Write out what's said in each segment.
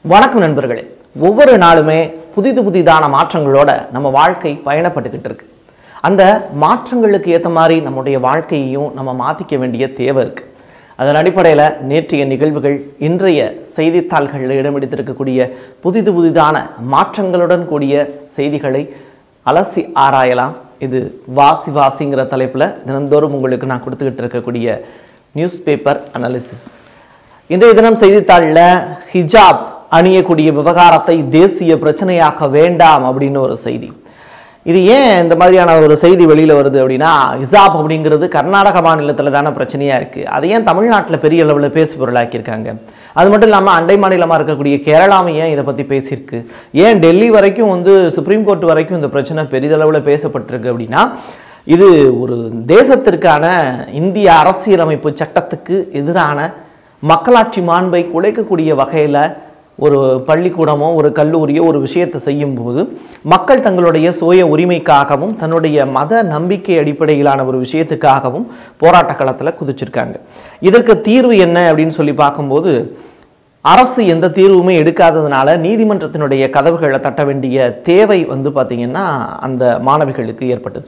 வணக்கம் நண்பர்களே ஒவ்வொரு நாளுமே புதிது புதிதான மாற்றங்களோட நம்ம வாழ்க்கை பயணப்பட்டுக்கிட்டு இருக்கு அந்த மாற்றங்களுக்கு ஏற்ற மாதிரி நம்முடைய வாழ்க்கையையும் நம்ம மாற்றிக்க வேண்டிய தேவை இருக்கு அதன் அடிப்படையில் நேற்றைய நிகழ்வுகள் இன்றைய செய்தித்தாள்களில் இடம்பிடித்திருக்கக்கூடிய புதிது புதிதான மாற்றங்களுடன் கூடிய செய்திகளை அலசி ஆராயலாம் இது வாசி வாசிங்கிற தலைப்பில் தினந்தோறும் உங்களுக்கு நான் கொடுத்துக்கிட்டு இருக்கக்கூடிய நியூஸ் பேப்பர் அனாலிசிஸ் இன்றைய தினம் செய்தித்தாளில் ஹிஜாப் அணியக்கூடிய விவகாரத்தை தேசிய பிரச்சனையாக்க வேண்டாம் அப்படின்னு ஒரு செய்தி இது ஏன் இந்த மாதிரியான ஒரு செய்தி வெளியில் வருது அப்படின்னா ஹிஜாப் அப்படிங்கிறது கர்நாடக மாநிலத்தில் தானே பிரச்சனையாக இருக்குது அதை ஏன் தமிழ்நாட்டில் பெரிய அளவில் பேசு பொருளாக்கியிருக்காங்க அது மட்டும் இல்லாமல் அண்டை மாநிலமாக இருக்கக்கூடிய கேரளாவும் ஏன் இதை பற்றி பேசியிருக்கு ஏன் டெல்லி வரைக்கும் வந்து சுப்ரீம் கோர்ட் வரைக்கும் இந்த பிரச்சனை பெரிதளவில் பேசப்பட்டிருக்கு அப்படின்னா இது ஒரு தேசத்திற்கான இந்திய அரசியலமைப்பு சட்டத்துக்கு எதிரான மக்களாட்சி மாண்பை குலைக்கக்கூடிய வகையில் ஒரு பள்ளிக்கூடமோ ஒரு கல்லூரியோ ஒரு விஷயத்தை செய்யும்போது மக்கள் தங்களுடைய சுய உரிமைக்காகவும் தன்னுடைய மத நம்பிக்கை அடிப்படையிலான ஒரு விஷயத்துக்காகவும் போராட்ட களத்தில் குதிச்சிருக்காங்க இதற்கு தீர்வு என்ன அப்படின்னு சொல்லி பார்க்கும்போது அரசு எந்த தீர்வுமே எடுக்காததுனால நீதிமன்றத்தினுடைய கதவுகளை தட்ட வேண்டிய தேவை வந்து பார்த்திங்கன்னா அந்த மாணவிகளுக்கு ஏற்பட்டது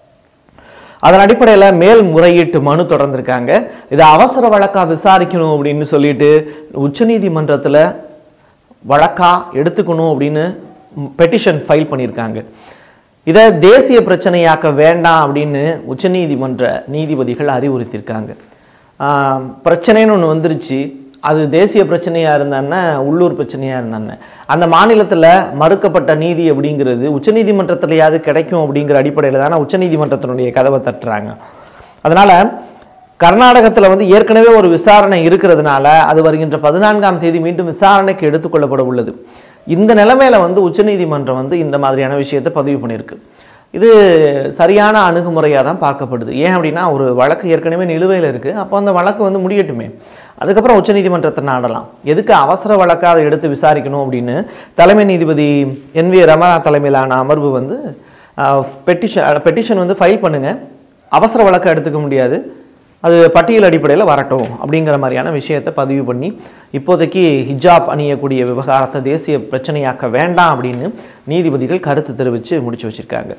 அதன் அடிப்படையில் மேல்முறையீட்டு மனு தொடர்ந்திருக்காங்க இதை அவசர வழக்கா விசாரிக்கணும் அப்படின்னு சொல்லிட்டு உச்சநீதிமன்றத்தில் வழக்கா எடுத்துக்கணும் அப்படின்னு பெட்டிஷன் ஃபைல் பண்ணியிருக்காங்க இதை தேசிய பிரச்சனையாக்க வேண்டாம் அப்படின்னு உச்சநீதிமன்ற நீதிபதிகள் அறிவுறுத்தியிருக்காங்க ஆஹ் பிரச்சனைன்னு ஒன்று வந்துருச்சு அது தேசிய பிரச்சனையாக இருந்தானே உள்ளூர் பிரச்சனையாக இருந்தானே அந்த மாநிலத்தில் மறுக்கப்பட்ட நீதி அப்படிங்கிறது உச்சநீதிமன்றத்திலையாவது கிடைக்கும் அப்படிங்கிற அடிப்படையில் தானே உச்சநீதிமன்றத்தினுடைய கதவை தட்டுறாங்க அதனால் கர்நாடகத்தில் வந்து ஏற்கனவே ஒரு விசாரணை இருக்கிறதுனால அது வருகின்ற பதினான்காம் தேதி மீண்டும் விசாரணைக்கு எடுத்துக்கொள்ளப்பட உள்ளது இந்த நிலைமையில வந்து உச்சநீதிமன்றம் வந்து இந்த மாதிரியான விஷயத்தை பதிவு பண்ணியிருக்கு இது சரியான அணுகுமுறையாக தான் பார்க்கப்படுது ஏன் அப்படின்னா ஒரு வழக்கு ஏற்கனவே நிலுவையில் இருக்குது அப்போ அந்த வழக்கு வந்து முடியட்டுமே அதுக்கப்புறம் உச்சநீதிமன்றத்தை நாடலாம் எதுக்கு அவசர வழக்காக அதை எடுத்து விசாரிக்கணும் அப்படின்னு தலைமை நீதிபதி என் வி ரமணா தலைமையிலான அமர்வு வந்து பெட்டிஷன் பெட்டிஷன் வந்து ஃபைல் பண்ணுங்க அவசர வழக்கை எடுத்துக்க முடியாது அது பட்டியல் அடிப்படையில் வரட்டும் அப்படிங்கிற மாதிரியான விஷயத்தை பதிவு பண்ணி இப்போதைக்கு ஹிஜாப் அணியக்கூடிய விவகாரத்தை தேசிய பிரச்சனையாக்க வேண்டாம் அப்படின்னு நீதிபதிகள் கருத்து தெரிவித்து முடிச்சு வச்சிருக்காங்க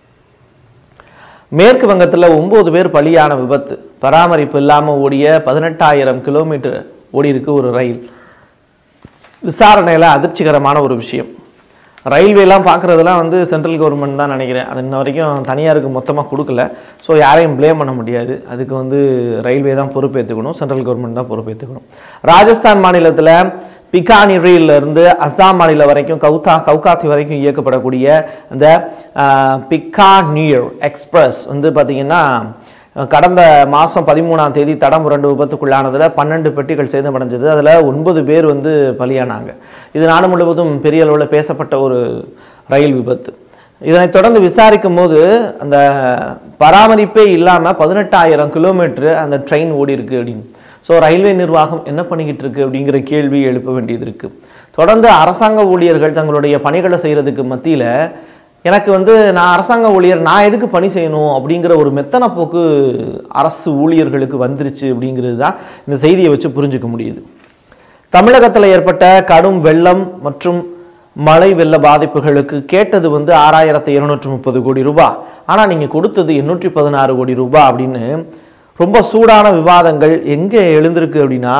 மேற்கு வங்கத்தில் ஒன்பது பேர் பலியான விபத்து பராமரிப்பு இல்லாமல் ஓடிய பதினெட்டாயிரம் கிலோமீட்டர் ஓடி இருக்கு ஒரு ரயில் விசாரணையில் அதிர்ச்சிகரமான ஒரு விஷயம் ரயில்வேலாம் பார்க்குறதெல்லாம் வந்து சென்ட்ரல் கவர்மெண்ட் தான் நினைக்கிறேன் அது இன்ன வரைக்கும் தனியாருக்கு மொத்தமாக கொடுக்கல ஸோ யாரையும் ப்ளேம் பண்ண முடியாது அதுக்கு வந்து ரயில்வே தான் பொறுப்பேற்றுக்கணும் சென்ட்ரல் கவர்மெண்ட் தான் பொறுப்பேற்றுக்கணும் ராஜஸ்தான் மாநிலத்தில் பிகானிரியில இருந்து அஸ்ஸாம் மாநிலம் வரைக்கும் கவுதா கவுகாத்தி வரைக்கும் இயக்கப்படக்கூடிய அந்த பிகானீர் எக்ஸ்பிரஸ் வந்து பார்த்திங்கன்னா கடந்த மாதம் பதிமூணாம் தேதி தடம் புரண்டு விபத்துக்குள்ளானதில் பன்னெண்டு பெட்டிகள் சேதமடைஞ்சது அதில் ஒன்பது பேர் வந்து பலியானாங்க இது நாடு முழுவதும் பெரிய அளவில் பேசப்பட்ட ஒரு ரயில் விபத்து இதனைத் தொடர்ந்து விசாரிக்கும் போது அந்த பராமரிப்பே இல்லாமல் பதினெட்டாயிரம் கிலோமீட்டர் அந்த ட்ரெயின் ஓடி இருக்கு அப்படின்னு ஸோ ரயில்வே நிர்வாகம் என்ன பண்ணிக்கிட்டு இருக்கு அப்படிங்கிற கேள்வி எழுப்ப வேண்டியது இருக்கு தொடர்ந்து அரசாங்க ஊழியர்கள் தங்களுடைய பணிகளை செய்கிறதுக்கு மத்தியில் எனக்கு வந்து நான் அரசாங்க ஊழியர் நான் எதுக்கு பணி செய்யணும் அப்படிங்கிற ஒரு மெத்தன போக்கு அரசு ஊழியர்களுக்கு வந்துருச்சு அப்படிங்கிறது தான் இந்த செய்தியை வச்சு புரிஞ்சுக்க முடியுது தமிழகத்தில் ஏற்பட்ட கடும் வெள்ளம் மற்றும் மழை வெள்ள பாதிப்புகளுக்கு கேட்டது வந்து ஆறாயிரத்தி இருநூற்றி முப்பது கோடி ரூபாய் ஆனால் நீங்கள் கொடுத்தது எண்ணூற்றி பதினாறு கோடி ரூபாய் அப்படின்னு ரொம்ப சூடான விவாதங்கள் எங்கே எழுந்திருக்கு அப்படின்னா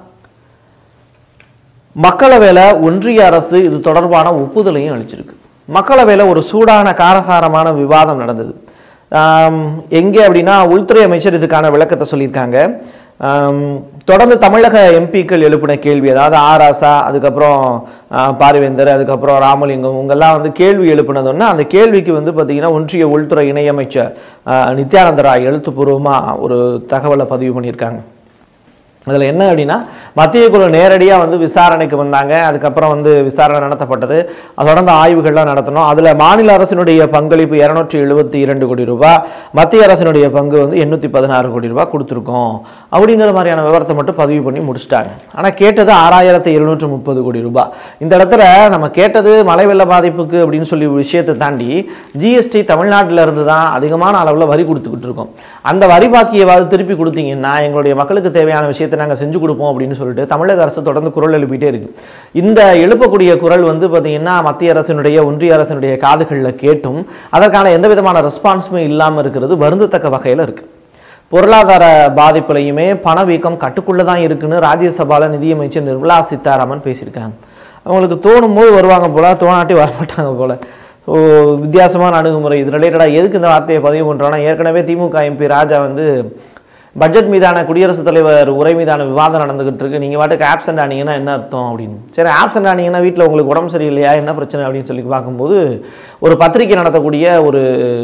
மக்களவையில் ஒன்றிய அரசு இது தொடர்பான ஒப்புதலையும் அளிச்சிருக்கு மக்களவையில் ஒரு சூடான காரசாரமான விவாதம் நடந்தது ஆம், எங்கே அப்படின்னா உள்துறை அமைச்சர் இதுக்கான விளக்கத்தை சொல்லியிருக்காங்க ஆம், தொடர்ந்து தமிழக எம்பிக்கள் எழுப்பின கேள்வி அதாவது ஆராசா அதுக்கப்புறம் ஆ, பாரிவேந்தர் அதுக்கப்புறம் ராமலிங்கம் இவங்கெல்லாம் வந்து கேள்வி எழுப்பினதுன்னா அந்த கேள்விக்கு வந்து பார்த்தீங்கன்னா ஒன்றிய உள்துறை இணையமைச்சர் ஆ, நித்யானந்த ராய் எழுத்துப்பூர்வமாக ஒரு தகவலை பதிவு பண்ணியிருக்காங்க அதில் என்ன அப்படின்னா மத்திய குழு நேரடியாக வந்து விசாரணைக்கு வந்தாங்க அதுக்கப்புறம் வந்து விசாரணை நடத்தப்பட்டது அது தொடர்ந்து ஆய்வுகள்லாம் நடத்தணும் அதில் மாநில அரசினுடைய பங்களிப்பு இரநூற்றி எழுபத்தி இரண்டு கோடி ரூபாய் மத்திய அரசினுடைய பங்கு வந்து எண்ணூற்றி பதினாறு கோடி ரூபாய் கொடுத்துருக்கோம் அப்படிங்கிற மாதிரியான விவரத்தை மட்டும் பதிவு பண்ணி முடிச்சிட்டாங்க ஆனால் கேட்டது ஆறாயிரத்தி எழுநூற்று முப்பது கோடி ரூபாய் இந்த இடத்துல நம்ம கேட்டது மழை வெள்ள பாதிப்புக்கு அப்படின்னு சொல்லி ஒரு விஷயத்தை தாண்டி ஜிஎஸ்டி தமிழ்நாட்டில் இருந்து தான் அதிகமான அளவில் வரி கொடுத்துக்கிட்டு இருக்கோம் அந்த வரி பாக்கியவாது திருப்பி கொடுத்தீங்கன்னா எங்களுடைய மக்களுக்கு தேவையான விஷயத்தை நாங்கள் செஞ்சு கொடுப்போம் அப்படின்னு சொல்லிட்டு தமிழக அரசு தொடர்ந்து குரல் எழுப்பிட்டே இருக்கு இந்த எழுப்பக்கூடிய குரல் வந்து பார்த்தீங்கன்னா மத்திய அரசினுடைய ஒன்றிய அரசினுடைய காதுகளில் கேட்டும் அதற்கான எந்த விதமான ரெஸ்பான்ஸுமே இல்லாமல் இருக்கிறது வருந்தத்தக்க வகையில் இருக்கு பொருளாதார பாதிப்புலையுமே பணவீக்கம் கட்டுக்குள்ளே தான் இருக்குன்னு ராஜ்யசபால நிதியமைச்சர் நிர்மலா சீதாராமன் பேசியிருக்காங்க அவங்களுக்கு தோணும் போது வருவாங்க போல தோணாட்டி வரமாட்டாங்க போல ஸோ வித்தியாசமான அணுகுமுறை இது ரிலேட்டடாக எதுக்கு இந்த வார்த்தையை பதிவு பண்ணுறோன்னா ஏற்கனவே திமுக எம்பி ராஜா வந்து பட்ஜெட் மீதான குடியரசுத் தலைவர் உரை மீதான விவாதம் நடந்துகிட்டு இருக்கு நீங்கள் வாட்டுக்கு ஆப்சென்ட் ஆனீங்கன்னா என்ன அர்த்தம் அப்படின்னு சரி ஆப்சென்ட் ஆனீங்கன்னா வீட்டில் உங்களுக்கு உடம்பு சரியில்லையா என்ன பிரச்சனை அப்படின்னு சொல்லி பார்க்கும்போது ஒரு பத்திரிக்கை நடத்தக்கூடிய ஒரு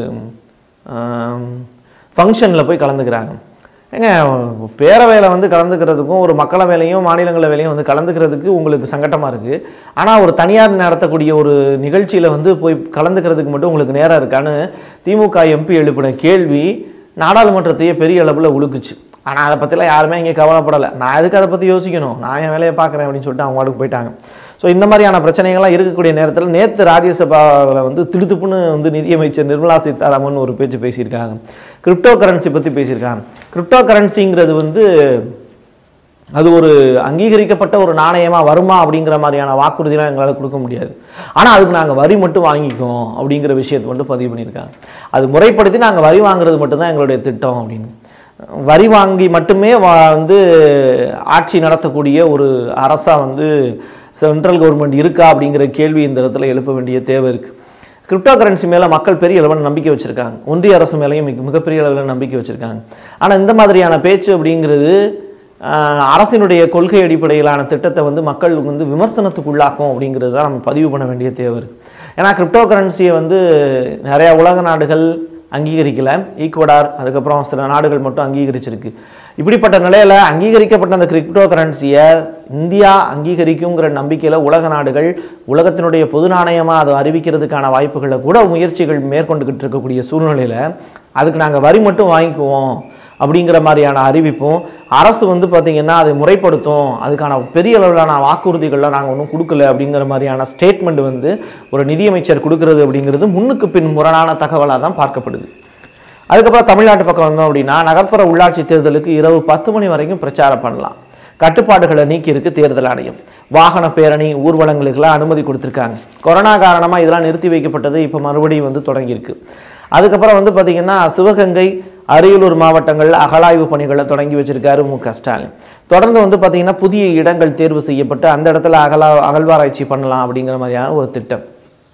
ஃபங்க்ஷனில் போய் கலந்துக்கிறாங்க ஏங்க பேரவையில் வந்து கலந்துக்கிறதுக்கும் ஒரு மக்களவையிலையும் மாநிலங்களவையிலையும் வந்து கலந்துக்கிறதுக்கு உங்களுக்கு சங்கட்டமாக இருக்குது ஆனால் ஒரு தனியார் நடத்தக்கூடிய ஒரு நிகழ்ச்சியில் வந்து போய் கலந்துக்கிறதுக்கு மட்டும் உங்களுக்கு நேரம் இருக்கான்னு திமுக எம்பி எழுப்பின கேள்வி நாடாளுமன்றத்தையே பெரிய அளவில் உழுக்குச்சு ஆனால் அதை பற்றிலாம் யாருமே இங்கே கவலைப்படலை நான் எதுக்கு அதை பற்றி யோசிக்கணும் நான் என் வேலையை பார்க்குறேன் அப்படின்னு சொல்லிட்டு அவங்க வாட்டுக்கு போயிட்டாங்க ஸோ இந்த மாதிரியான பிரச்சனைகள்லாம் இருக்கக்கூடிய நேரத்தில் நேற்று ராஜ்யசபாவில் வந்து திடுத்துப்புன்னு வந்து நிதியமைச்சர் நிர்மலா சீதாராமன் ஒரு பேச்சு பேசியிருக்காங்க கிரிப்டோ கரன்சி பற்றி பேசியிருக்காங்க கிரிப்டோ கரன்சிங்கிறது வந்து அது ஒரு அங்கீகரிக்கப்பட்ட ஒரு நாணயமாக வருமா அப்படிங்கிற மாதிரியான வாக்குறுதிலாம் எங்களால் கொடுக்க முடியாது ஆனால் அதுக்கு நாங்கள் வரி மட்டும் வாங்கிக்கோம் அப்படிங்கிற விஷயத்தை மட்டும் பதிவு பண்ணியிருக்காங்க அது முறைப்படுத்தி நாங்கள் வரி வாங்குறது மட்டும்தான் எங்களுடைய திட்டம் அப்படின்னு வரி வாங்கி மட்டுமே வா வந்து ஆட்சி நடத்தக்கூடிய ஒரு அரசாக வந்து சென்ட்ரல் கவர்மெண்ட் இருக்கா அப்படிங்கிற கேள்வி இந்த இடத்துல எழுப்ப வேண்டிய தேவை இருக்குது கிரிப்டோ கரன்சி மேலே மக்கள் பெரிய அளவில் நம்பிக்கை வச்சுருக்காங்க ஒன்றிய அரசு மேலேயும் மிக மிகப்பெரிய அளவில் நம்பிக்கை வச்சுருக்காங்க ஆனால் இந்த மாதிரியான பேச்சு அப்படிங்கிறது ஆஹ், அரசினுடைய கொள்கை அடிப்படையிலான திட்டத்தை வந்து மக்கள் வந்து விமர்சனத்துக்குள்ளாக்கும் அப்படிங்கிறது தான் நம்ம பதிவு பண்ண வேண்டிய தேவை இருக்குது ஏன்னா கிரிப்டோ கரன்சியை வந்து நிறையா உலக நாடுகள் அங்கீகரிக்கல ஈக்குவடார் அதுக்கப்புறம் சில நாடுகள் மட்டும் அங்கீகரிச்சிருக்கு இப்படிப்பட்ட நிலையில் அங்கீகரிக்கப்பட்ட அந்த கிரிப்டோ கரன்சியை இந்தியா அங்கீகரிக்குங்கிற நம்பிக்கையில் உலக நாடுகள் உலகத்தினுடைய பொது நாணயமாக அதை அறிவிக்கிறதுக்கான வாய்ப்புகளை கூட முயற்சிகள் மேற்கொண்டுகிட்டு இருக்கக்கூடிய சூழ்நிலையில் அதுக்கு நாங்கள் வரி மட்டும் வாங்கிக்குவோம் அப்படிங்கிற மாதிரியான அறிவிப்பும் அரசு வந்து பார்த்திங்கன்னா அதை முறைப்படுத்தும் அதுக்கான பெரிய அளவிலான வாக்குறுதிகள்லாம் நாங்கள் ஒன்றும் கொடுக்கல அப்படிங்கிற மாதிரியான ஸ்டேட்மெண்ட் வந்து ஒரு நிதியமைச்சர் கொடுக்கறது அப்படிங்கிறது முன்னுக்கு பின் முரணான தகவலாக தான் பார்க்கப்படுது அதுக்கப்புறம் தமிழ்நாட்டு பக்கம் வந்தோம் அப்படின்னா நகர்ப்புற உள்ளாட்சி தேர்தலுக்கு இரவு பத்து மணி வரைக்கும் பிரச்சாரம் பண்ணலாம் கட்டுப்பாடுகளை நீக்கி இருக்கு தேர்தல் ஆணையம் வாகன பேரணி ஊர்வலங்களுக்கெல்லாம் அனுமதி கொடுத்துருக்காங்க கொரோனா காரணமாக இதெல்லாம் நிறுத்தி வைக்கப்பட்டது இப்போ மறுபடியும் வந்து தொடங்கியிருக்கு அதுக்கப்புறம் வந்து பார்த்திங்கன்னா சிவகங்கை அரியலூர் மாவட்டங்களில் அகழாய்வு பணிகளை தொடங்கி வச்சிருக்காரு மு க ஸ்டாலின் தொடர்ந்து வந்து பார்த்திங்கன்னா புதிய இடங்கள் தேர்வு செய்யப்பட்டு அந்த இடத்துல அகலா அகழ்வாராய்ச்சி பண்ணலாம் அப்படிங்கிற மாதிரியான ஒரு திட்டம்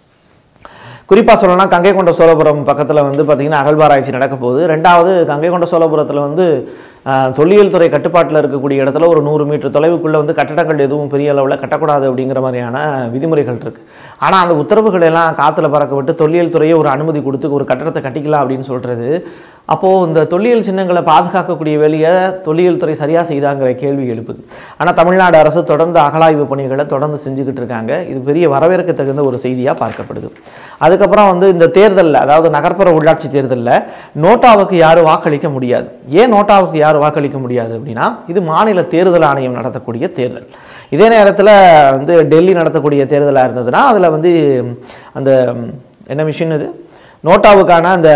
குறிப்பாக சொல்லணும்னா கங்கை கொண்ட சோழபுரம் பக்கத்தில் வந்து பார்த்திங்கன்னா அகழ்வாராய்ச்சி நடக்க போகுது ரெண்டாவது கங்கை கொண்ட சோழபுரத்தில் வந்து ஆஹ், தொல்லியல் துறை கட்டுப்பாட்டில் இருக்கக்கூடிய இடத்துல ஒரு நூறு மீட்டர் தொலைவுக்குள்ளே வந்து கட்டடங்கள் எதுவும் பெரிய அளவில் கட்டக்கூடாது அப்படிங்கிற மாதிரியான விதிமுறைகள் இருக்குது ஆனால் அந்த உத்தரவுகள் எல்லாம் காற்றுல பறக்க விட்டு தொல்லியல் துறையே ஒரு அனுமதி கொடுத்து ஒரு கட்டடத்தை கட்டிக்கலாம் அப்படின்னு சொல்கிறது அப்போது இந்த தொல்லியல் சின்னங்களை பாதுகாக்கக்கூடிய வேலையை தொல்லியல் துறை சரியாக செய்தாங்கிற கேள்வி எழுப்புது ஆனால் தமிழ்நாடு அரசு தொடர்ந்து அகழாய்வு பணிகளை தொடர்ந்து செஞ்சுக்கிட்டு இருக்காங்க இது பெரிய வரவேற்க தகுந்த ஒரு செய்தியாக பார்க்கப்படுது அதுக்கப்புறம் வந்து இந்த தேர்தலில் அதாவது நகர்ப்புற உள்ளாட்சி தேர்தலில் நோட்டாவுக்கு யாரும் வாக்களிக்க முடியாது ஏன் நோட்டாவுக்கு யாரும் வாக்களிக்க முடியாது அப்படின்னா இது மாநில தேர்தல் ஆணையம் நடத்தக்கூடிய தேர்தல் இதே நேரத்தில் வந்து டெல்லி நடத்தக்கூடிய தேர்தலாக இருந்ததுன்னா அதில் வந்து அந்த என்ன மிஷின் இது நோட்டாவுக்கான அந்த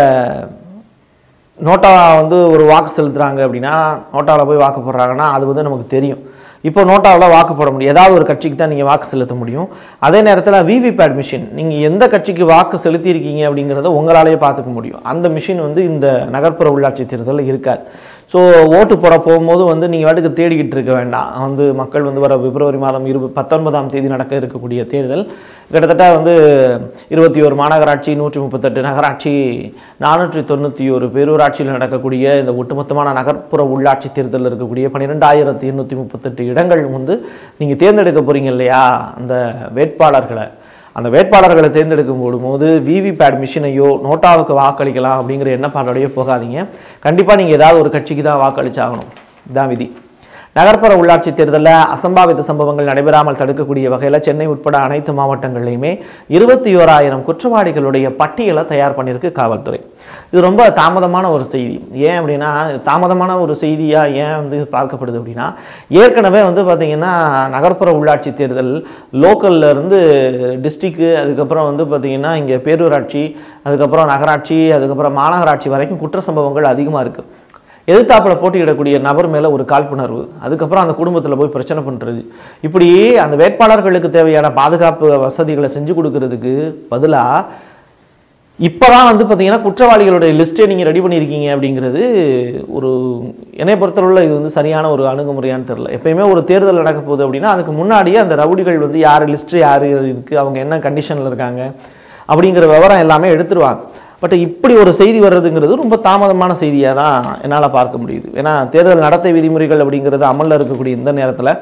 நோட்டா வந்து ஒரு வாக்கு செலுத்துறாங்க அப்படின்னா நோட்டாவில் போய் வாக்கு போடுறாங்கன்னா அது வந்து நமக்கு தெரியும் இப்போ நோட்டாவில் வாக்கு போட முடியும் ஏதாவது ஒரு கட்சிக்கு தான் நீங்கள் வாக்கு செலுத்த முடியும் அதே நேரத்தில் விவிபேட் மிஷின் நீங்கள் எந்த கட்சிக்கு வாக்கு செலுத்தியிருக்கீங்க அப்படிங்கிறத உங்களாலேயே பார்த்துக்க முடியும் அந்த மிஷின் வந்து இந்த நகர்ப்புற உள்ளாட்சி தேர்தலில் இருக்காது ஸோ ஓட்டு போட போகும்போது வந்து நீங்கள் வாட்டுக்கு தேடிக்கிட்டு இருக்க வேண்டாம் வந்து மக்கள் வந்து வர பிப்ரவரி மாதம் இரு பத்தொன்பதாம் தேதி நடக்க இருக்கக்கூடிய தேர்தல் கிட்டத்தட்ட வந்து இருபத்தி ஒரு மாநகராட்சி நூற்றி முப்பத்தெட்டு நகராட்சி நானூற்றி தொண்ணூற்றி ஒரு பேரூராட்சியில் நடக்கக்கூடிய இந்த ஒட்டுமொத்தமான நகர்ப்புற உள்ளாட்சி தேர்தலில் இருக்கக்கூடிய பன்னிரெண்டாயிரத்தி எண்ணூற்றி முப்பத்தெட்டு இடங்கள் வந்து நீங்கள் தேர்ந்தெடுக்க போகிறீங்க இல்லையா அந்த வேட்பாளர்களை அந்த வேட்பாளர்களை தேர்ந்தெடுக்கும் போடும்போது விவிபேட் மிஷினையோ நோட்டாவுக்கு வாக்களிக்கலாம் அப்படிங்கிற எண்ணப்பாடோடையோ போகாதீங்க கண்டிப்பாக நீங்கள் ஏதாவது ஒரு கட்சிக்கு தான் வாக்களிச்சாகணும் இதான் விதி நகர்ப்புற உள்ளாட்சி தேர்தலில் அசம்பாவித சம்பவங்கள் நடைபெறாமல் தடுக்கக்கூடிய வகையில் சென்னை உட்பட அனைத்து மாவட்டங்கள்லையுமே இருபத்தி ஓராயிரம் குற்றவாளிகளுடைய பட்டியலை தயார் பண்ணியிருக்கு காவல்துறை இது ரொம்ப தாமதமான ஒரு செய்தி ஏன் அப்படின்னா தாமதமான ஒரு செய்தியாக ஏன் வந்து பார்க்கப்படுது அப்படின்னா ஏற்கனவே வந்து பார்த்திங்கன்னா நகர்ப்புற உள்ளாட்சி தேர்தல் லோக்கல்ல இருந்து டிஸ்ட்ரிக்கு அதுக்கப்புறம் வந்து பார்த்திங்கன்னா இங்கே பேரூராட்சி அதுக்கப்புறம் நகராட்சி அதுக்கப்புறம் மாநகராட்சி வரைக்கும் குற்ற சம்பவங்கள் அதிகமாக இருக்குது எதிர்த்தாப்புல போட்டியிடக்கூடிய நபர் மேலே ஒரு காழ்ப்புணர்வு அதுக்கப்புறம் அந்த குடும்பத்தில் போய் பிரச்சனை பண்ணுறது இப்படி அந்த வேட்பாளர்களுக்கு தேவையான பாதுகாப்பு வசதிகளை செஞ்சு கொடுக்கறதுக்கு பதிலாக இப்போதான் வந்து பார்த்தீங்கன்னா குற்றவாளிகளுடைய லிஸ்ட்டே நீங்கள் ரெடி பண்ணியிருக்கீங்க அப்படிங்கிறது ஒரு என்னை பொறுத்தளவில் இது வந்து சரியான ஒரு அணுகுமுறையான்னு தெரில எப்பயுமே ஒரு தேர்தல் நடக்க போகுது அப்படின்னா அதுக்கு முன்னாடியே அந்த ரவுடிகள் வந்து யார் லிஸ்ட்டு யார் இருக்குது அவங்க என்ன கண்டிஷனில் இருக்காங்க அப்படிங்கிற விவரம் எல்லாமே எடுத்துருவாங்க பட் இப்படி ஒரு செய்தி வர்றதுங்கிறது ரொம்ப தாமதமான செய்தியாக தான் என்னால் பார்க்க முடியுது ஏன்னா தேர்தல் நடத்தை விதிமுறைகள் அப்படிங்கிறது அமலில் இருக்கக்கூடிய இந்த நேரத்தில்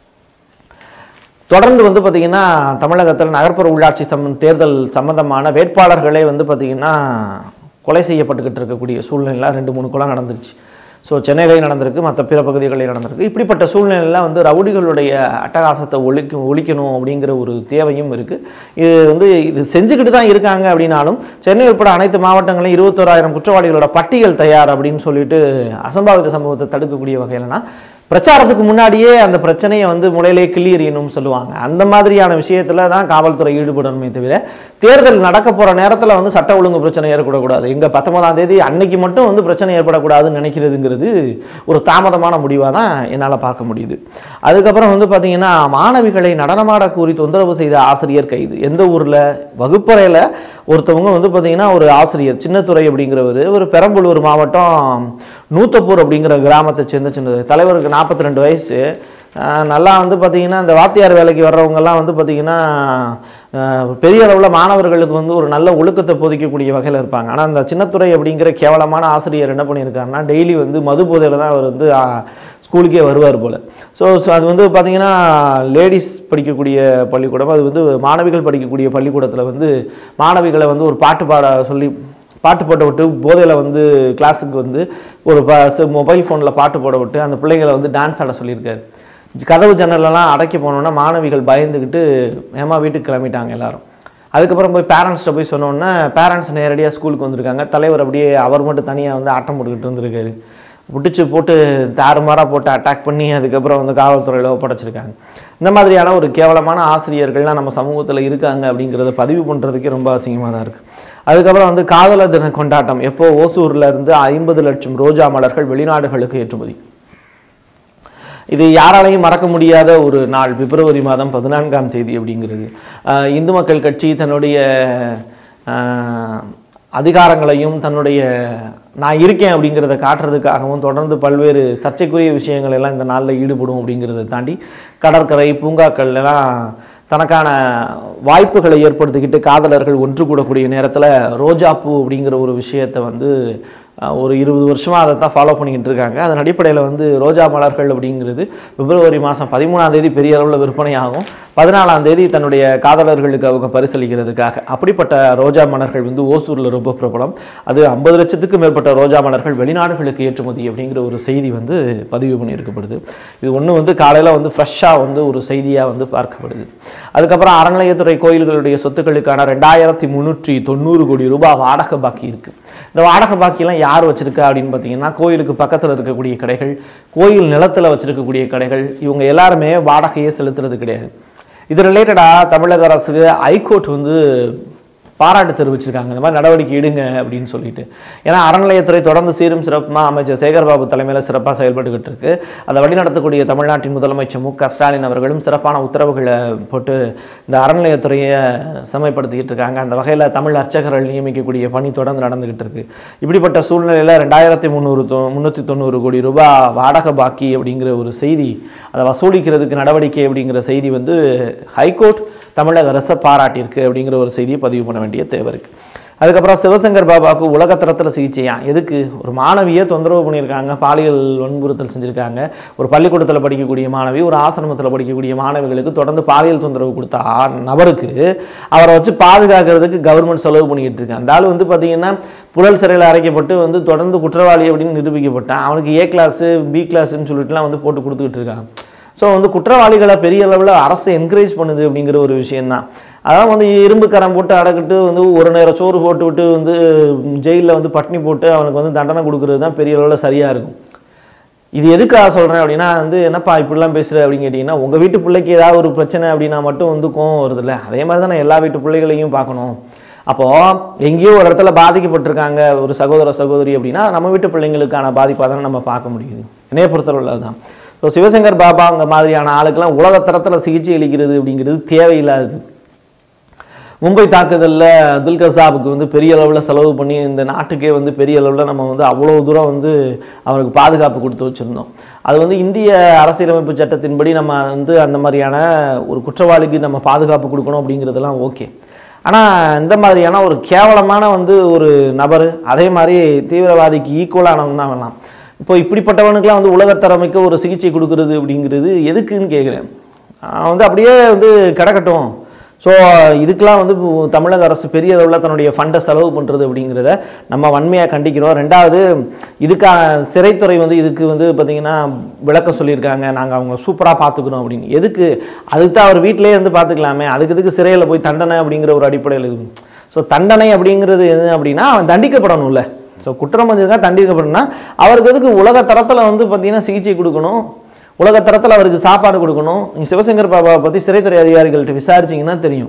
தொடர்ந்து வந்து பார்த்திங்கன்னா தமிழகத்தில் நகர்ப்புற உள்ளாட்சி சம் தேர்தல் சம்பந்தமான வேட்பாளர்களே வந்து பார்த்திங்கன்னா கொலை செய்யப்பட்டுக்கிட்டு இருக்கக்கூடிய சூழ்நிலைலாம் ரெண்டு மூணு கொலை நடந்துருச்சு ஸோ சென்னையிலையும் நடந்திருக்கு மற்ற பிற பகுதிகளில் நடந்திருக்கு இப்படிப்பட்ட சூழ்நிலையில் வந்து ரவுடிகளுடைய அட்டகாசத்தை ஒழிக்க ஒழிக்கணும் அப்படிங்கிற ஒரு தேவையும் இருக்குது இது வந்து இது செஞ்சுக்கிட்டு தான் இருக்காங்க அப்படின்னாலும் சென்னை உட்பட அனைத்து மாவட்டங்களிலும் இருபத்தோராயிரம் குற்றவாளிகளோட பட்டியல் தயார் அப்படின்னு சொல்லிட்டு அசம்பாவித சம்பவத்தை தடுக்கக்கூடிய வகையிலனா பிரச்சாரத்துக்கு முன்னாடியே அந்த பிரச்சனையை வந்து முளையிலே கிள்ளி எறியணும்னு சொல்லுவாங்க அந்த மாதிரியான விஷயத்துல தான் காவல்துறை ஈடுபடணுமே தவிர தேர்தல் நடக்க போற நேரத்துல வந்து சட்ட ஒழுங்கு பிரச்சனை ஏற்படக்கூடாது எங்க பத்தொன்பதாம் தேதி அன்னைக்கு மட்டும் வந்து பிரச்சனை ஏற்படக்கூடாதுன்னு நினைக்கிறதுங்கிறது ஒரு தாமதமான முடிவாக தான் என்னால் பார்க்க முடியுது அதுக்கப்புறம் வந்து பார்த்தீங்கன்னா மாணவிகளை நடனமாட கூறி தொந்தரவு செய்த ஆசிரியர் கைது எந்த ஊரில் வகுப்பறையில் ஒருத்தவங்க வந்து பார்த்தீங்கன்னா ஒரு ஆசிரியர் சின்னத்துறை அப்படிங்கிறவர் ஒரு பெரம்பலூர் மாவட்டம் நூத்தப்பூர் அப்படிங்கிற கிராமத்தை சேர்ந்த சின்னது தலைவருக்கு நாற்பத்தி ரெண்டு வயசு ஆஹ் நல்லா வந்து பார்த்தீங்கன்னா இந்த வாத்தியார் வேலைக்கு வர்றவங்கெல்லாம் வந்து பார்த்தீங்கன்னா ஆஹ் பெரிய அளவில் மாணவர்களுக்கு வந்து ஒரு நல்ல ஒழுக்கத்தை போதிக்கக்கூடிய வகையில் இருப்பாங்க ஆனால் அந்த சின்னத்துறை அப்படிங்கிற கேவலமான ஆசிரியர் என்ன பண்ணியிருக்காருன்னா டெய்லி வந்து மது போதையில் தான் அவர் வந்து ஆஹ், ஸ்கூலுக்கே வருவார் போல் ஸோ அது வந்து பார்த்தீங்கன்னா லேடிஸ் படிக்கக்கூடிய பள்ளிக்கூடம் அது வந்து மாணவிகள் படிக்கக்கூடிய பள்ளிக்கூடத்தில் வந்து மாணவிகளை வந்து ஒரு பாட்டு பாட சொல்லி பாட்டு போட விட்டு போதையில் வந்து கிளாஸுக்கு வந்து ஒரு மொபைல் ஃபோனில் பாட்டு போட விட்டு அந்த பிள்ளைங்களை வந்து டான்ஸ் ஆட சொல்லியிருக்காரு கதவு ஜன்னலெல்லாம் அடைக்க போனோன்னா மாணவிகள் பயந்துக்கிட்டு ஏமா வீட்டுக்கு கிளம்பிட்டாங்க எல்லாரும் அதுக்கப்புறம் போய் பேரண்ட்ஸ்கிட்ட போய் சொன்னோன்னே பேரண்ட்ஸ் நேரடியாக ஸ்கூலுக்கு வந்திருக்காங்க தலைவர் அப்படியே அவர் மட்டும் தனியாக வந்து ஆட்டம் போட்டுக்கிட்டு இருந்திருக்காரு பிடிச்சி போட்டு தாறுமாறாக போட்டு அட்டாக் பண்ணி அதுக்கப்புறம் வந்து காவல்துறையில் ஒப்படைச்சிருக்காங்க இந்த மாதிரியான ஒரு கேவலமான ஆசிரியர்கள்லாம் நம்ம சமூகத்தில் இருக்காங்க அப்படிங்கிறத பதிவு பண்ணுறதுக்கே ரொம்ப அசிங்கமாக தான் இருக்குது அதுக்கப்புறம் வந்து காதலர் தின கொண்டாட்டம் எப்போ ஓசூர்ல இருந்து ஐம்பது லட்சம் ரோஜா மலர்கள் வெளிநாடுகளுக்கு ஏற்றுமதி இது யாராலையும் மறக்க முடியாத ஒரு நாள் பிப்ரவரி மாதம் பதினான்காம் தேதி அப்படிங்கிறது ஆஹ் இந்து மக்கள் கட்சி தன்னுடைய ஆஹ், அதிகாரங்களையும் தன்னுடைய நான் இருக்கேன் அப்படிங்கிறத காட்டுறதுக்காகவும் தொடர்ந்து பல்வேறு சர்ச்சைக்குரிய விஷயங்கள் எல்லாம் இந்த நாளில் ஈடுபடும் அப்படிங்கிறத தாண்டி கடற்கரை பூங்காக்கள் எல்லாம் தனக்கான வாய்ப்புகளை ஏற்படுத்திக்கிட்டு காதலர்கள் ஒன்று கூடக்கூடிய நேரத்தில் ரோஜாப்பூ அப்படிங்கிற ஒரு விஷயத்தை வந்து அஹ், ஒரு இருபது வருஷமாக அதை தான் ஃபாலோ பண்ணிக்கிட்டு இருக்காங்க அதன் அடிப்படையில் வந்து ரோஜா மலர்கள் அப்படிங்கிறது பிப்ரவரி மாதம் பதிமூணாம் தேதி பெரிய அளவில் விற்பனையாகும் பதினாலாம் தேதி தன்னுடைய காதலர்களுக்கு அவங்க பரிசளிக்கிறதுக்காக அப்படிப்பட்ட ரோஜா மலர்கள் வந்து ஓசூரில் ரொம்ப பிரபலம் அது ஐம்பது லட்சத்துக்கு மேற்பட்ட ரோஜா மலர்கள் வெளிநாடுகளுக்கு ஏற்றுமதி அப்படிங்கிற ஒரு செய்தி வந்து பதிவு பண்ணியிருக்கப்படுது இது ஒன்று வந்து காலையில் வந்து ஃப்ரெஷ்ஷாக வந்து ஒரு செய்தியாக வந்து பார்க்கப்படுது அதுக்கப்புறம் அறநிலையத்துறை கோயில்களுடைய சொத்துக்களுக்கான ரெண்டாயிரத்தி முந்நூற்றி தொண்ணூறு கோடி ரூபாய் வாடகை பாக்கி இருக்குது இந்த வாடகை பாக்கியெல்லாம் யார் வச்சிருக்கா அப்படின்னு பார்த்தீங்கன்னா கோயிலுக்கு பக்கத்தில் இருக்கக்கூடிய கடைகள் கோயில் நிலத்தில் வச்சிருக்கக்கூடிய கடைகள் இவங்க எல்லாருமே வாடகையே செலுத்துறது கிடையாது இது ரிலேட்டடாக தமிழக அரசுக்கு ஹைகோர்ட் வந்து பாராட்டு தெரிவிச்சிருக்காங்க இந்த மாதிரி நடவடிக்கை எடுங்க அப்படின்னு சொல்லிட்டு ஏன்னா அறநிலையத்துறை தொடர்ந்து சீரும் சிறப்புமா அமைச்சர் சேகர்பாபு தலைமையில் சிறப்பாக செயல்பட்டுக்கிட்டு இருக்கு அதை வழிநடத்தக்கூடிய தமிழ்நாட்டின் முதலமைச்சர் மு க ஸ்டாலின் அவர்களும் சிறப்பான உத்தரவுகளை போட்டு இந்த அறநிலையத்துறையை செம்மைப்படுத்திக்கிட்டு இருக்காங்க அந்த வகையில் தமிழ் அர்ச்சகர்கள் நியமிக்கக்கூடிய பணி தொடர்ந்து நடந்துகிட்டு இருக்கு இப்படிப்பட்ட சூழ்நிலையில் ரெண்டாயிரத்தி முந்நூறு தொ முந்நூற்றி தொண்ணூறு கோடி ரூபாய் வாடகை பாக்கி அப்படிங்கிற ஒரு செய்தி அதை வசூலிக்கிறதுக்கு நடவடிக்கை அப்படிங்கிற செய்தி வந்து ஹைகோர்ட் தமிழக அரசை பாராட்டியிருக்கு அப்படிங்கிற ஒரு செய்தியை பதிவு பண்ண வேண்டிய தேவை இருக்குது அதுக்கப்புறம் சிவசங்கர் பாபாவுக்கு உலகத்தரத்தில் சிகிச்சையா எதுக்கு ஒரு மாணவியை தொந்தரவு பண்ணியிருக்காங்க பாலியல் வன்புறுத்தல் செஞ்சுருக்காங்க ஒரு பள்ளிக்கூடத்தில் படிக்கக்கூடிய மாணவி ஒரு ஆசிரமத்தில் படிக்கக்கூடிய மாணவிகளுக்கு தொடர்ந்து பாலியல் தொந்தரவு கொடுத்த ஆ- நபருக்கு அவரை வச்சு பாதுகாக்கிறதுக்கு கவர்மெண்ட் செலவு பண்ணிக்கிட்டு இருக்கு அந்த ஆள் வந்து பார்த்தீங்கன்னா புழல் சிறையில் அடைக்கப்பட்டு வந்து தொடர்ந்து குற்றவாளி அப்படின்னு நிரூபிக்கப்பட்டான் அவனுக்கு ஏ கிளாஸு பி கிளாஸ்ன்னு சொல்லிட்டுலாம் வந்து போட்டு கொடுத்துக்கிட்டு இருக்காங்க ஸோ வந்து குற்றவாளிகளை பெரிய அளவில் அரசு என்கரேஜ் பண்ணுது அப்படிங்கிற ஒரு விஷயம்தான் அதான் வந்து இரும்பு கரம் போட்டு அடக்கிட்டு வந்து ஒரு நேரம் சோறு போட்டு விட்டு வந்து ஜெயிலில் வந்து பட்னி போட்டு அவனுக்கு வந்து தண்டனை கொடுக்கறது தான் பெரிய அளவில் சரியாக இருக்கும் இது எதுக்காக சொல்கிறேன் அப்படின்னா வந்து என்னப்பா இப்படிலாம் பேசுகிற அப்படின்னு கேட்டிங்கன்னா உங்கள் வீட்டு பிள்ளைக்கு ஏதாவது ஒரு பிரச்சனை அப்படின்னா மட்டும் வந்து கோவம் வருதுல்ல அதே மாதிரி தான் எல்லா வீட்டு பிள்ளைகளையும் பார்க்கணும் அப்போ எங்கேயோ ஒரு இடத்துல பாதிக்கப்பட்டிருக்காங்க ஒரு சகோதர சகோதரி அப்படின்னா நம்ம வீட்டு பிள்ளைங்களுக்கான பாதிப்பாக தானே நம்ம பார்க்க முடியுது என்னைய பொறுத்தளவில் அதுதான் ஸோ சிவசங்கர் பாபா அந்த மாதிரியான ஆளுக்கெல்லாம் உலகத்தரத்தில் சிகிச்சை அளிக்கிறது அப்படிங்கிறது தேவையில்லாதது மும்பை தாக்குதலில் அப்துல் கசாபுக்கு வந்து பெரிய அளவில் செலவு பண்ணி இந்த நாட்டுக்கே வந்து பெரிய அளவில் நம்ம வந்து அவ்வளோ தூரம் வந்து அவருக்கு பாதுகாப்பு கொடுத்து வச்சுருந்தோம் அது வந்து இந்திய அரசியலமைப்பு சட்டத்தின்படி நம்ம வந்து அந்த மாதிரியான ஒரு குற்றவாளிக்கு நம்ம பாதுகாப்பு கொடுக்கணும் அப்படிங்கிறதெல்லாம் ஓகே ஆனால் இந்த மாதிரியான ஒரு கேவலமான வந்து ஒரு நபர் அதே மாதிரி தீவிரவாதிக்கு ஈக்குவலானவன் தான் வேணாம் இப்போ இப்படிப்பட்டவனுக்கெல்லாம் வந்து உலகத்தரமிக்க ஒரு சிகிச்சை கொடுக்கறது அப்படிங்கிறது எதுக்குன்னு கேட்குறேன் அவன் வந்து அப்படியே வந்து கிடக்கட்டும் ஸோ இதுக்கெல்லாம் வந்து இப்போ தமிழக அரசு பெரிய அளவில் தன்னுடைய ஃபண்டை செலவு பண்ணுறது அப்படிங்கிறத நம்ம வன்மையாக கண்டிக்கிறோம் ரெண்டாவது இதுக்கான சிறைத்துறை வந்து இதுக்கு வந்து பார்த்திங்கன்னா விளக்கம் சொல்லியிருக்காங்க நாங்கள் அவங்க சூப்பராக பார்த்துக்கிறோம் அப்படின்னு எதுக்கு அதுக்கு தான் அவர் வீட்டிலேயே வந்து பார்த்துக்கலாமே அதுக்கு இதுக்கு சிறையில் போய் தண்டனை அப்படிங்கிற ஒரு அடிப்படையில் இது ஸோ தண்டனை அப்படிங்கிறது எது அப்படின்னா அவன் தண்டிக்கப்படணும்ல ஸோ குற்றம் பண்ணியிருக்கா தண்டிக்கப்படணும்னா அவருக்கு எதுக்கு உலக தரத்தில் வந்து பார்த்திங்கன்னா சிகிச்சை கொடுக்கணும் உலகத்தரத்தில் அவருக்கு சாப்பாடு கொடுக்கணும் நீங்க சிவசங்கர் பாபாவை பற்றி சிறைத்துறை அதிகாரிகள்ட்ட விசாரிச்சீங்கன்னா தெரியும்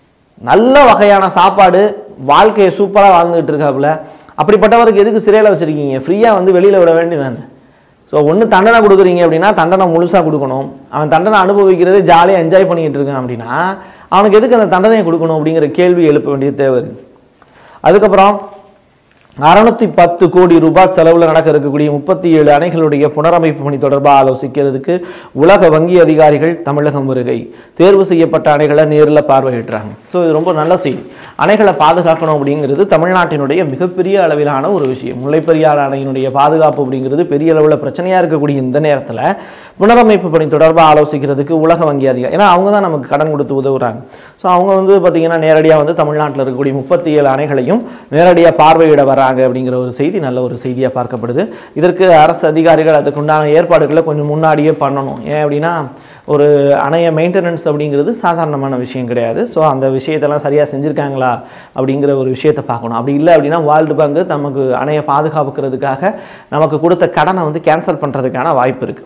நல்ல வகையான சாப்பாடு வாழ்க்கையை சூப்பராக வாழ்ந்துகிட்டு இருக்காப்புல அப்படிப்பட்டவருக்கு எதுக்கு சிறையில் வச்சுருக்கீங்க ஃப்ரீயாக வந்து வெளியில் விட வேண்டியதானே ஸோ ஒன்று தண்டனை கொடுக்குறீங்க அப்படின்னா தண்டனை முழுசாக கொடுக்கணும் அவன் தண்டனை அனுபவிக்கிறது ஜாலியாக என்ஜாய் பண்ணிக்கிட்டு இருக்கான் அப்படின்னா அவனுக்கு எதுக்கு அந்த தண்டனையை கொடுக்கணும் அப்படிங்கிற கேள்வி எழுப்ப வேண்டிய தேவை இருக்கு அதுக்கப்புறம் அறுநூத்தி பத்து கோடி ரூபாய் செலவில் நடக்க இருக்கக்கூடிய முப்பத்தி ஏழு அணைகளுடைய புனரமைப்பு பணி தொடர்பாக ஆலோசிக்கிறதுக்கு உலக வங்கி அதிகாரிகள் தமிழகம் வருகை தேர்வு செய்யப்பட்ட அணைகளை நேரில் பார்வையிடுறாங்க ஸோ இது ரொம்ப நல்ல செய்தி அணைகளை பாதுகாக்கணும் அப்படிங்கிறது தமிழ்நாட்டினுடைய மிகப்பெரிய அளவிலான ஒரு விஷயம் முல்லைப்பெரியாறு அணையினுடைய பாதுகாப்பு அப்படிங்கிறது பெரிய அளவில் பிரச்சனையாக இருக்கக்கூடிய இந்த நேரத்தில் புனரமைப்பு பணி தொடர்பாக ஆலோசிக்கிறதுக்கு உலக வங்கி அதிகாரி ஏன்னா அவங்க தான் நமக்கு கடன் கொடுத்து உதவுறாங்க ஸோ அவங்க வந்து பார்த்திங்கன்னா நேரடியாக வந்து தமிழ்நாட்டில் இருக்கக்கூடிய முப்பத்தி ஏழு அணைகளையும் நேரடியாக பார்வையிட வராங்க அப்படிங்கிற ஒரு செய்தி நல்ல ஒரு செய்தியாக பார்க்கப்படுது இதற்கு அரசு அதிகாரிகள் அதுக்குண்டான ஏற்பாடுகளை கொஞ்சம் முன்னாடியே பண்ணணும் ஏன் அப்படின்னா ஒரு அணைய மெயின்டெனன்ஸ் அப்படிங்கிறது சாதாரணமான விஷயம் கிடையாது ஸோ அந்த விஷயத்தெல்லாம் சரியாக செஞ்சுருக்காங்களா அப்படிங்கிற ஒரு விஷயத்தை பார்க்கணும் அப்படி இல்லை அப்படின்னா வேர்ல்டு பேங்க் நமக்கு அணையை பாதுகாப்புக்கிறதுக்காக நமக்கு கொடுத்த கடனை வந்து கேன்சல் பண்ணுறதுக்கான வாய்ப்பு இருக்குது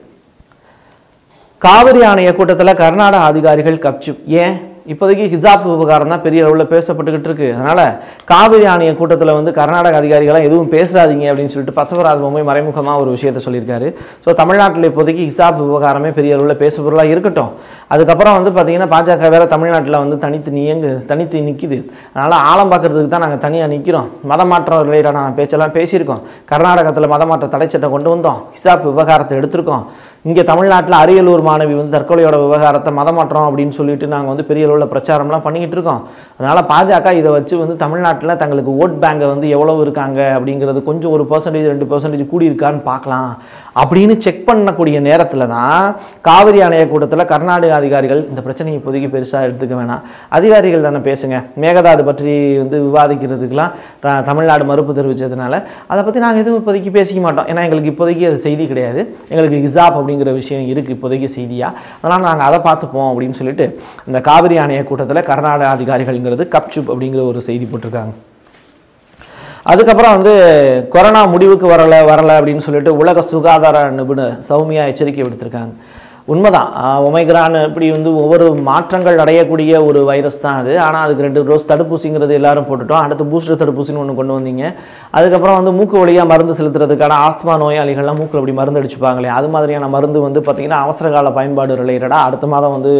காவிரி ஆணைய கூட்டத்தில் கர்நாடக அதிகாரிகள் கப்ச்சு ஏன் இப்போதைக்கு ஹிசாப் விவகாரம் தான் பெரிய அளவில் பேசப்பட்டுக்கிட்டு இருக்கு அதனால காவிரி ஆணைய கூட்டத்தில் வந்து கர்நாடக அதிகாரிகளாம் எதுவும் பேசுறாதீங்க அப்படின்னு சொல்லிட்டு பசவராஜ் பொம்மை மறைமுகமாக ஒரு விஷயத்த சொல்லியிருக்காரு ஸோ தமிழ்நாட்டில் இப்போதைக்கு ஹிசாப் விவகாரமே பெரிய அளவில் பேசுபொருளாக இருக்கட்டும் அதுக்கப்புறம் வந்து பார்த்தீங்கன்னா பாஜக வேற தமிழ்நாட்டில் வந்து தனித்து நியங்கு தனித்து நிற்கிது அதனால் ஆழம் பார்க்கறதுக்கு தான் நாங்கள் தனியாக நிற்கிறோம் மதமாற்றம் ரிலேட்டடான பேச்செல்லாம் பேசியிருக்கோம் கர்நாடகத்தில் மதமாற்ற தடைச்சட்டம் கொண்டு வந்தோம் ஹிசாப் விவகாரத்தை எடுத்திருக்கோம் இங்கே தமிழ்நாட்டில் அரியலூர் மாணவி வந்து தற்கொலையோட விவகாரத்தை மதமாற்றம் அப்படின்னு சொல்லிட்டு நாங்கள் வந்து பெரிய அளவில் பிரச்சாரம்லாம் பண்ணிக்கிட்டு இருக்கோம் அதனால் பாஜக இதை வச்சு வந்து தமிழ்நாட்டில் தங்களுக்கு ஓட் பேங்கை வந்து எவ்வளவு இருக்காங்க அப்படிங்கிறது கொஞ்சம் ஒரு பர்சன்டேஜ் ரெண்டு பர்சன்டேஜ் கூடி இருக்கான்னு பார்க்கலாம் அப்படின்னு செக் பண்ணக்கூடிய நேரத்தில் தான் காவிரி ஆணைய கூட்டத்தில் கர்நாடக அதிகாரிகள் இந்த பிரச்சனையை இப்போதைக்கு பெருசாக எடுத்துக்க வேணாம் அதிகாரிகள் தானே பேசுங்க மேகதாது பற்றி வந்து விவாதிக்கிறதுக்கெல்லாம் த தமிழ்நாடு மறுப்பு தெரிவித்ததுனால அதை பற்றி நாங்கள் எதுவும் இப்போதைக்கு பேசிக்க மாட்டோம் ஏன்னா எங்களுக்கு இப்போதைக்கு அது செய்தி கிடையாது எங்களுக்கு ஹிசாப் அப்படிங்கிற விஷயம் இருக்குது இப்போதைக்கு செய்தியாக அதனால் நாங்கள் அதை பார்த்துப்போம் அப்படின்னு சொல்லிட்டு இந்த காவிரி ஆணைய கூட்டத்தில் கர்நாடக அதிகாரிகள்ங்கிறது கப்சுப் அப்படிங்கிற ஒரு செய்தி போட்டிருக்காங்க அதுக்கப்புறம் வந்து கொரோனா முடிவுக்கு வரல வரல அப்படின்னு சொல்லிட்டு உலக சுகாதார நிபுணர் சௌமியா எச்சரிக்கை விடுத்திருக்காங்க உண்மைதான் ஒமைக்ரான் இப்படி வந்து ஒவ்வொரு மாற்றங்கள் அடையக்கூடிய ஒரு வைரஸ் தான் அது ஆனால் அதுக்கு ரெண்டு டோஸ் தடுப்பூசிங்கிறது எல்லாரும் போட்டுட்டோம் அடுத்து பூஸ்டர் தடுப்பூசின்னு ஒன்று கொண்டு வந்தீங்க அதுக்கப்புறம் வந்து மூக்கு வழியாக மருந்து செலுத்துறதுக்கான ஆஸ்மா நோயாளிகள்லாம் மூக்கில் அப்படி மருந்து அடிச்சுப்பாங்களே அது மாதிரியான மருந்து வந்து பார்த்திங்கன்னா அவசர கால பயன்பாடு ரிலேட்டடாக அடுத்த மாதம் வந்து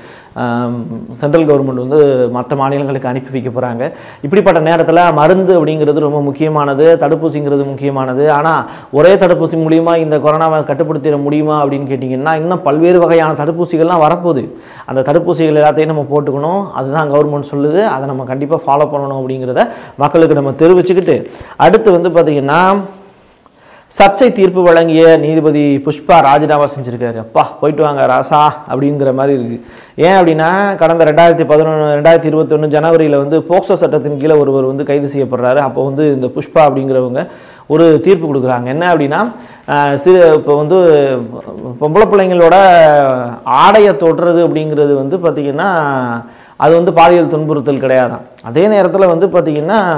சென்ட்ரல் கவர்மெண்ட் வந்து மற்ற மாநிலங்களுக்கு அனுப்பி வைக்க போகிறாங்க இப்படிப்பட்ட நேரத்தில் மருந்து அப்படிங்கிறது ரொம்ப முக்கியமானது தடுப்பூசிங்கிறது முக்கியமானது ஆனால் ஒரே தடுப்பூசி மூலியமா இந்த கொரோனாவை கட்டுப்படுத்திட முடியுமா அப்படின்னு கேட்டிங்கன்னா இன்னும் பல்வேறு வகையான தடுப்பூசிகள்லாம் வரப்போகுது அந்த தடுப்பூசிகள் எல்லாத்தையும் நம்ம போட்டுக்கணும் அதுதான் கவர்மெண்ட் சொல்லுது அதை நம்ம கண்டிப்பாக ஃபாலோ பண்ணணும் அப்படிங்கிறத மக்களுக்கு நம்ம தெரிவிச்சுக்கிட்டு அடுத்து வந்து பார்த்திங்கன்னா சர்ச்சை தீர்ப்பு வழங்கிய நீதிபதி புஷ்பா ராஜினாமா செஞ்சிருக்காரு அப்பா போயிட்டு வாங்க ராசா அப்படிங்கிற மாதிரி இருக்கு ஏன் அப்படின்னா கடந்த ரெண்டாயிரத்தி பதினொன்று ரெண்டாயிரத்தி இருபத்தொன்று ஜனவரியில் வந்து போக்சோ சட்டத்தின் கீழே ஒருவர் வந்து கைது செய்யப்படுறாரு அப்போ வந்து இந்த புஷ்பா அப்படிங்கிறவங்க ஒரு தீர்ப்பு கொடுக்குறாங்க என்ன அப்படின்னா ஆஹ் சிறு இப்போ வந்து பொம்பளை பிள்ளைங்களோட ஆடையை தொடுறது அப்படிங்கிறது வந்து பார்த்திங்கன்னா அது வந்து பாலியல் துன்புறுத்தல் கிடையாதான் அதே நேரத்தில் வந்து பார்த்திங்கன்னா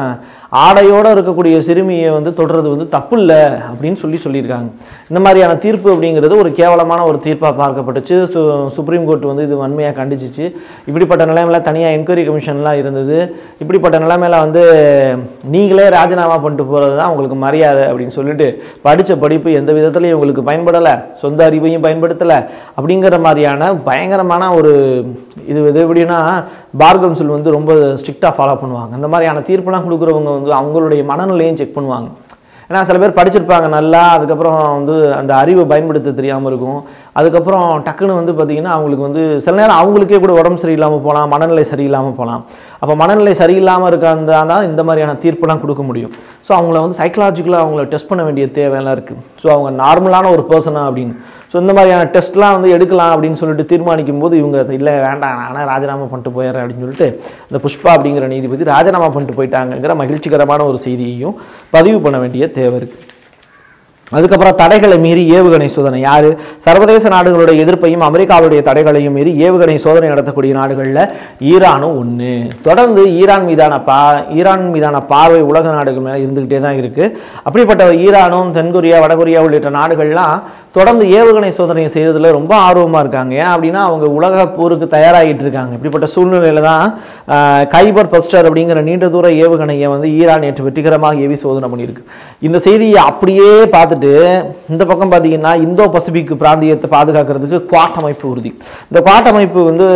ஆடையோடு இருக்கக்கூடிய சிறுமியை வந்து தொடர்றது வந்து தப்பு இல்லை அப்படின்னு சொல்லி சொல்லியிருக்காங்க இந்த மாதிரியான தீர்ப்பு அப்படிங்கிறது ஒரு கேவலமான ஒரு தீர்ப்பாக பார்க்கப்பட்டுச்சு சு சுப்ரீம் கோர்ட் வந்து இது வன்மையாக கண்டிச்சிச்சு இப்படிப்பட்ட நிலைமையில தனியாக என்கொயரி கமிஷன்லாம் இருந்தது இப்படிப்பட்ட நிலைமையில வந்து நீங்களே ராஜினாமா பண்ணிட்டு போகிறது தான் உங்களுக்கு மரியாதை அப்படின்னு சொல்லிட்டு படித்த படிப்பு எந்த விதத்துலையும் உங்களுக்கு பயன்படலை சொந்த அறிவையும் பயன்படுத்தலை அப்படிங்கிற மாதிரியான பயங்கரமான ஒரு இது இது எப்படின்னா பார் கவுன்சில் வந்து ரொம்ப ஸ்ட்ரிக்டாக ஃபாலோ பண்ணுவாங்க அந்த மாதிரியான தீர்ப்புலாம் கொடுக்குறவங்க வந்து அவங்களுடைய மனநிலையும் செக் பண்ணுவாங்க ஏன்னா சில பேர் படிச்சிருப்பாங்க நல்லா அதுக்கப்புறம் வந்து அந்த அறிவை பயன்படுத்த தெரியாமல் இருக்கும் அதுக்கப்புறம் டக்குன்னு வந்து பார்த்திங்கன்னா அவங்களுக்கு வந்து சில நேரம் அவங்களுக்கே கூட உடம்பு சரியில்லாமல் போகலாம் மனநிலை சரியில்லாமல் போகலாம் அப்போ மனநிலை சரியில்லாமல் இருக்காந்தா தான் இந்த மாதிரியான தீர்ப்புலாம் கொடுக்க முடியும் ஸோ அவங்கள வந்து சைக்கலாஜிக்கலாக அவங்கள டெஸ்ட் பண்ண வேண்டிய தேவையெல்லாம் இருக்குது ஸோ அவங்க நார்மலான ஒரு பர்சனா அப்படின்னு ஸோ இந்த மாதிரியான டெஸ்ட்லாம் வந்து எடுக்கலாம் அப்படின்னு சொல்லிட்டு தீர்மானிக்கும் போது இவங்க இல்லை வேண்டாம் நானே ராஜினாமா பண்ணிட்டு போயிடுறேன் அப்படின்னு சொல்லிட்டு இந்த புஷ்பா அப்படிங்கிற நீதிபதி ராஜினாமா பண்ணிட்டு போயிட்டாங்கங்கிற மகிழ்ச்சிகரமான ஒரு செய்தியையும் பதிவு பண்ண வேண்டிய தேவை இருக்குது அதுக்கப்புறம் தடைகளை மீறி ஏவுகணை சோதனை யாரு சர்வதேச நாடுகளுடைய எதிர்ப்பையும் அமெரிக்காவுடைய தடைகளையும் மீறி ஏவுகணை சோதனை நடத்தக்கூடிய நாடுகளில் ஈரானும் ஒன்று தொடர்ந்து ஈரான் மீதான பா ஈரான் மீதான பார்வை உலக நாடுகள் மேலே இருந்துக்கிட்டே தான் இருக்கு அப்படிப்பட்ட ஈரானும் தென்கொரியா வடகொரியா உள்ளிட்ட நாடுகள்லாம் தொடர்ந்து ஏவுகணை சோதனை செய்யறதுல ரொம்ப ஆர்வமாக இருக்காங்க ஏன் அப்படின்னா அவங்க உலக போருக்கு தயாராகிட்டு இருக்காங்க இப்படிப்பட்ட சூழ்நிலையில தான் ஆஹ், கைபர் பஸ்டர் அப்படிங்கிற நீண்ட தூர ஏவுகணையை வந்து ஈரான் நேற்று வெற்றிகரமாக ஏவி சோதனை பண்ணியிருக்கு இந்த செய்தியை அப்படியே பார்த்துட்டு இந்த பக்கம் பார்த்தீங்கன்னா இந்தோ பசிபிக் பிராந்தியத்தை பாதுகாக்கிறதுக்கு குவாட் அமைப்பு உறுதி இந்த குவாட் அமைப்பு வந்து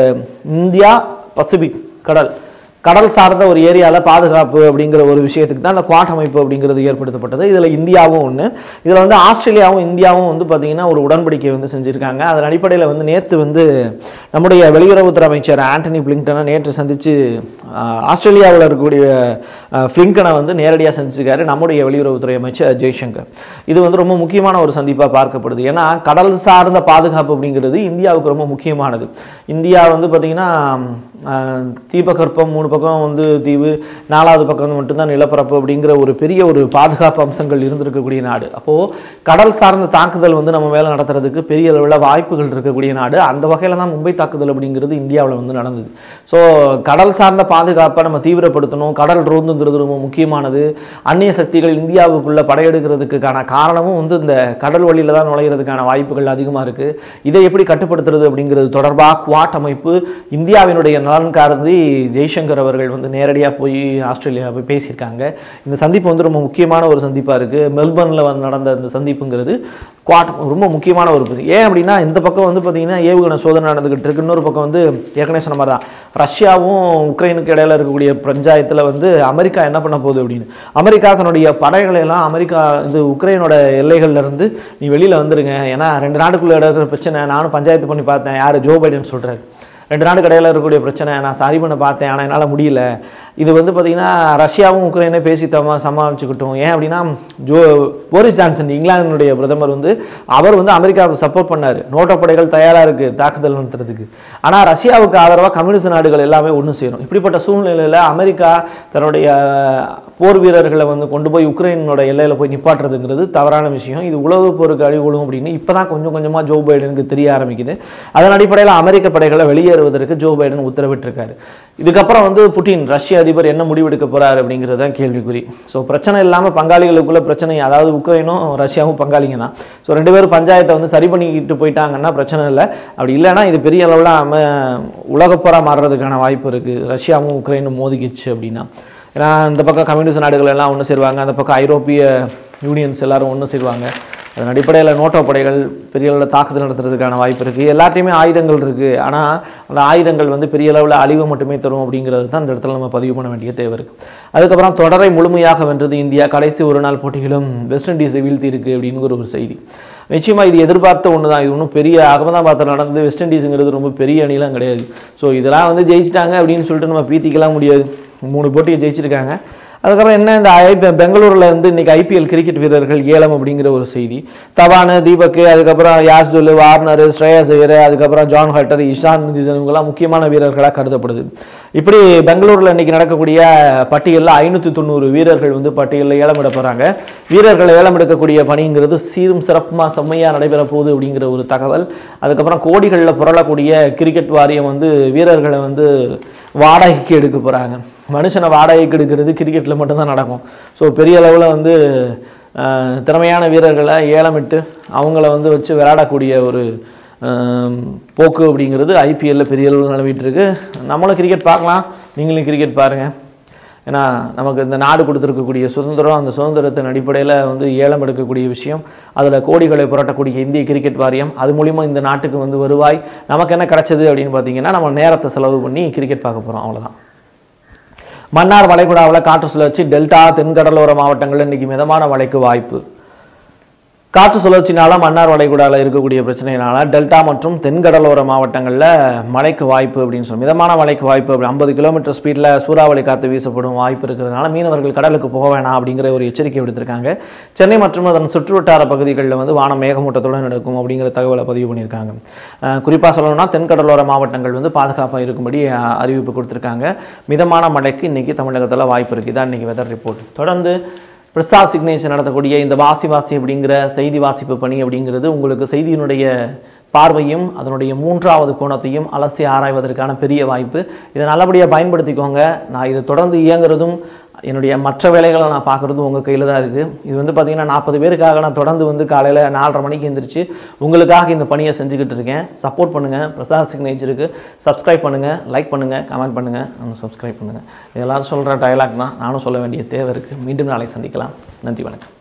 இந்தியா பசிபிக் கடல் கடல் சார்ந்த ஒரு ஏரியாவில் பாதுகாப்பு அப்படிங்கிற ஒரு விஷயத்துக்கு தான் அந்த குவாட் அமைப்பு அப்படிங்கிறது ஏற்படுத்தப்பட்டது இதில் இந்தியாவும் ஒன்று இதில் வந்து ஆஸ்திரேலியாவும் இந்தியாவும் வந்து பார்த்திங்கன்னா ஒரு உடன்படிக்கை வந்து செஞ்சுருக்காங்க அதன் அடிப்படையில் வந்து நேற்று வந்து நம்முடைய வெளியுறவுத்துறை அமைச்சர் ஆண்டனி பிளிங்டனை நேற்று சந்தித்து ஆஸ்திரேலியாவில் இருக்கக்கூடிய அஹ், பிளிங்கனை வந்து நேரடியாக சந்திச்சிருக்காரு நம்முடைய வெளியுறவுத்துறை அமைச்சர் ஜெய்சங்கர் இது வந்து ரொம்ப முக்கியமான ஒரு சந்திப்பாக பார்க்கப்படுது ஏன்னா கடல் சார்ந்த பாதுகாப்பு அப்படிங்கிறது இந்தியாவுக்கு ரொம்ப முக்கியமானது இந்தியா வந்து பார்த்திங்கன்னா ஆஹ், தீபகற்பம் மூணு பக்கம் வந்து தீவு நாலாவது பக்கம் வந்து மட்டும்தான் நிலப்பரப்பு அப்படிங்கிற ஒரு பெரிய ஒரு பாதுகாப்பு அம்சங்கள் இருந்திருக்கக்கூடிய நாடு அப்போது கடல் சார்ந்த தாக்குதல் வந்து நம்ம மேலே நடத்துறதுக்கு பெரிய அளவில் வாய்ப்புகள் இருக்கக்கூடிய நாடு அந்த வகையில் தான் மும்பை தாக்குதல் அப்படிங்கிறது இந்தியாவில் வந்து நடந்தது ஸோ கடல் சார்ந்த பாதுகாப்பை நம்ம தீவிரப்படுத்தணும் கடல் ரோந்துங்கிறது ரொம்ப முக்கியமானது அந்நிய சக்திகள் இந்தியாவுக்குள்ள படையெடுக்கிறதுக்கான காரணமும் வந்து இந்த கடல் வழியில தான் நுழையிறதுக்கான வாய்ப்புகள் அதிகமாக இருக்குது இதை எப்படி கட்டுப்படுத்துறது அப்படிங்கிறது தொடர்பாக குவாட் அமைப்பு இந்தியாவினுடைய நலன் கார்ந்து ஜெய்சங்கர் அவர்கள் வந்து நேரடியாக போய் ஆஸ்திரேலியா போய் பேசியிருக்காங்க இந்த சந்திப்பு வந்து ரொம்ப முக்கியமான ஒரு சந்திப்பாக இருக்குது மெல்பர்னில் வந்து நடந்த இந்த சந்திப்புங்கிறது குவாட் ரொம்ப முக்கியமான ஒரு பகுதி ஏன் அப்படின்னா இந்த பக்கம் வந்து பார்த்தீங்கன்னா ஏவுகணை சோதனை நடந்துகிட்டு இருக்கு இன்னொரு பக்கம் வந்து ஏற்கனவே சொன்ன மாதிரி தான் ரஷ்யாவும் உக்ரைனுக்கு இடையில இருக்கக்கூடிய பஞ்சாயத்தில் வந்து அமெரிக்கா என்ன பண்ண போகுது அப்படின்னு அமெரிக்கா தன்னுடைய படைகளை எல்லாம் அமெரிக்கா இது உக்ரைனோட எல்லைகள்ல இருந்து நீ வெளியில் வந்துருங்க ஏன்னா ரெண்டு நாடுக்குள்ள இருக்கிற பிரச்சனை நானும் பஞ்சாயத்து பண்ணி பார்த்தேன் யார் ஜோ பைடன் சொல்கிறாரு ரெண்டு நாடு கடையில் இருக்கக்கூடிய பிரச்சனை நான் சரி பண்ண பார்த்தேன் ஆனால் என்னால் முடியல இது வந்து பார்த்திங்கன்னா ரஷ்யாவும் உக்ரைனே பேசி தமா சமாளிச்சுக்கிட்டோம் ஏன் அப்படின்னா ஜோ போரிஸ் ஜான்சன் இங்கிலாந்தினுடைய பிரதமர் வந்து அவர் வந்து அமெரிக்காவுக்கு சப்போர்ட் பண்ணார் நோட்டோ படைகள் தயாராக இருக்குது தாக்குதல் நடத்துறதுக்கு ஆனால் ரஷ்யாவுக்கு ஆதரவாக கம்யூனிஸ்ட் நாடுகள் எல்லாமே ஒன்று சேரும் இப்படிப்பட்ட சூழ்நிலையில் அமெரிக்கா தன்னுடைய போர் வீரர்களை வந்து கொண்டு போய் உக்ரைனோட எல்லையில் போய் நிப்பாட்டுறதுங்கிறது தவறான விஷயம் இது உலக போருக்கு அழிவுகளும் அப்படின்னு இப்போ தான் கொஞ்சம் கொஞ்சமாக ஜோ பைடனுக்கு தெரிய ஆரம்பிக்குது அதன் அடிப்படையில் அமெரிக்க படைகளை வெளியேறுவதற்கு ஜோ பைடன் உத்தரவிட்டிருக்காரு இதுக்கப்புறம் வந்து புட்டின் ரஷ்ய அதிபர் என்ன முடிவெடுக்க போறாரு அப்படிங்கிறது தான் கேள்விக்குறி ஸோ பிரச்சனை இல்லாமல் பங்காளிகளுக்குள்ள பிரச்சனை அதாவது உக்ரைனும் ரஷ்யாவும் பங்காளிங்க தான் ஸோ ரெண்டு பேரும் பஞ்சாயத்தை வந்து சரி பண்ணிக்கிட்டு போயிட்டாங்கன்னா பிரச்சனை இல்லை அப்படி இல்லைன்னா இது பெரிய அளவில் அம உலகப்போரா மாறுறதுக்கான வாய்ப்பு இருக்குது ரஷ்யாவும் உக்ரைனும் மோதிக்கிச்சு அப்படின்னா ஏன்னா இந்த பக்கம் கம்யூனிஸ்ட் நாடுகள் எல்லாம் ஒன்று சேருவாங்க அந்த பக்கம் ஐரோப்பிய யூனியன்ஸ் எல்லாரும் ஒன்று சேருவாங்க அதன் அடிப்படையில் நோட்டோ படைகள் பெரிய அளவில் தாக்குதல் நடத்துறதுக்கான வாய்ப்பு இருக்குது எல்லாத்தையுமே ஆயுதங்கள் இருக்குது ஆனால் அந்த ஆயுதங்கள் வந்து பெரிய அளவில் அழிவு மட்டுமே தரும் அப்படிங்கிறது தான் இந்த இடத்துல நம்ம பதிவு பண்ண வேண்டிய தேவை இருக்குது அதுக்கப்புறம் தொடரை முழுமையாக வென்றது இந்தியா கடைசி ஒரு நாள் போட்டிகளும் வெஸ்ட் இண்டீஸை வீழ்த்தி இருக்கு அப்படிங்கிற ஒரு செய்தி நிச்சயமாக இது எதிர்பார்த்த ஒன்று தான் இது ஒன்றும் பெரிய அகமதாபாத்தில் நடந்தது வெஸ்ட் இண்டீஸுங்கிறது ரொம்ப பெரிய அணிலாம் கிடையாது ஸோ இதெல்லாம் வந்து ஜெயிச்சிட்டாங்க அப்படின்னு சொல்லிட்டு நம்ம பீத்திக்கலாம் முடியாது மூணு போட்டியை ஜெயிச்சிருக்காங்க அதுக்கப்புறம் என்ன இந்த ஐ பெங்களூரில் வந்து இன்னைக்கு ஐபிஎல் கிரிக்கெட் வீரர்கள் ஏலம் அப்படிங்கிற ஒரு செய்தி தவானு தீபக் அதுக்கப்புறம் யாஸ்துல் வார்னர் ஸ்ரேயஸ் ஐயர் அதுக்கப்புறம் ஜான் ஹட்டர் இஷான் இவங்கெல்லாம் முக்கியமான வீரர்களாக கருதப்படுது இப்படி பெங்களூரில் இன்னைக்கு நடக்கக்கூடிய பட்டியலில் ஐநூற்றி தொண்ணூறு வீரர்கள் வந்து பட்டியலில் ஏலம் எடுக்க போகிறாங்க வீரர்களை ஏலம் எடுக்கக்கூடிய பணிங்கிறது சீரும் சிறப்புமாக செம்மையாக நடைபெற போகுது அப்படிங்கிற ஒரு தகவல் அதுக்கப்புறம் கோடிகளில் புரளக்கூடிய கிரிக்கெட் வாரியம் வந்து வீரர்களை வந்து வாடகைக்கு எடுக்க போகிறாங்க மனுஷனை வாடகைக்கு எடுக்கிறது கிரிக்கெட்டில் மட்டும்தான் நடக்கும் ஸோ பெரிய அளவில் வந்து அஹ், திறமையான வீரர்களை ஏலமிட்டு அவங்கள வந்து வச்சு விளையாடக்கூடிய ஒரு அஹ், போக்கு அப்படிங்கிறது ஐபிஎல்ல பெரிய அளவில் நிலவிட்டு இருக்கு நம்மளும் கிரிக்கெட் பார்க்கலாம் நீங்களும் கிரிக்கெட் பாருங்கள் ஏன்னா நமக்கு இந்த நாடு கொடுத்துருக்கக்கூடிய சுதந்திரம் அந்த சுதந்திரத்தின் அடிப்படையில் வந்து ஏலம் எடுக்கக்கூடிய விஷயம் அதில் கோடிகளை புரட்டக்கூடிய இந்திய கிரிக்கெட் வாரியம் அது மூலிமா இந்த நாட்டுக்கு வந்து வருவாய் நமக்கு என்ன கிடைச்சது அப்படின்னு பார்த்தீங்கன்னா நம்ம நேரத்தை செலவு பண்ணி கிரிக்கெட் பார்க்க போகிறோம் அவ்வளவுதான் மன்னார் வளைகுடாவில் காற்று சுழற்சி டெல்டா தென்கடலோர மாவட்டங்களில் இன்னைக்கு மிதமான மழைக்கு வாய்ப்பு காற்று சுழற்சினால மன்னார் வளைகுடாவில் இருக்கக்கூடிய பிரச்சனையினால டெல்டா மற்றும் தென்கடலோர மாவட்டங்களில் மழைக்கு வாய்ப்பு அப்படின்னு சொல்லி மிதமான மழைக்கு வாய்ப்பு அப்படி ஐம்பது கிலோமீட்டர் ஸ்பீடில் சூறாவளி காற்று வீசப்படும் வாய்ப்பு இருக்கிறதுனால மீனவர்கள் கடலுக்கு போக வேணாம் அப்படிங்கிற ஒரு எச்சரிக்கை விடுத்திருக்காங்க சென்னை மற்றும் அதன் சுற்றுவட்டார பகுதிகளில் வந்து வானம் மேகமூட்டத்துடன் நடக்கும் அப்படிங்கிற தகவலை பதிவு பண்ணியிருக்காங்க குறிப்பாக சொல்லணும்னா தென்கடலோர மாவட்டங்கள் வந்து பாதுகாப்பாக இருக்கும்படி அஹ், அறிவிப்பு கொடுத்துருக்காங்க மிதமான மழைக்கு இன்னைக்கு தமிழகத்தில் வாய்ப்பு இருக்குது இதான் இன்னைக்கு வெதர் ரிப்போர்ட் தொடர்ந்து பிரசாத் சிக்னேச்சர் நடத்தக்கூடிய இந்த வாசி வாசி அப்படிங்கிற செய்தி வாசிப்பு பணி அப்படிங்கிறது உங்களுக்கு செய்தியினுடைய பார்வையும் அதனுடைய மூன்றாவது கோணத்தையும் அலசி ஆராய்வதற்கான பெரிய வாய்ப்பு இதை நல்லபடியாக பயன்படுத்திக்கோங்க நான் இதை தொடர்ந்து இயங்குறதும் என்னுடைய மற்ற வேலைகளை நான் பார்க்குறதும் உங்கள் கையில் தான் இருக்குது இது வந்து பார்த்திங்கன்னா நாற்பது பேருக்காக நான் தொடர்ந்து வந்து காலையில் நாலரை மணிக்கு எந்திரிச்சு உங்களுக்காக இந்த பணியை செஞ்சுக்கிட்டு இருக்கேன் சப்போர்ட் பண்ணுங்கள் பிரசாத் சிக்னேச்சருக்கு சப்ஸ்கிரைப் பண்ணுங்கள் லைக் பண்ணுங்கள் கமெண்ட் பண்ணுங்கள் சப்ஸ்கிரைப் பண்ணுங்கள் எல்லாரும் சொல்கிற டயலாக் தான் நானும் சொல்ல வேண்டிய தேவை இருக்குது மீண்டும் நாளை சந்திக்கலாம் நன்றி வணக்கம்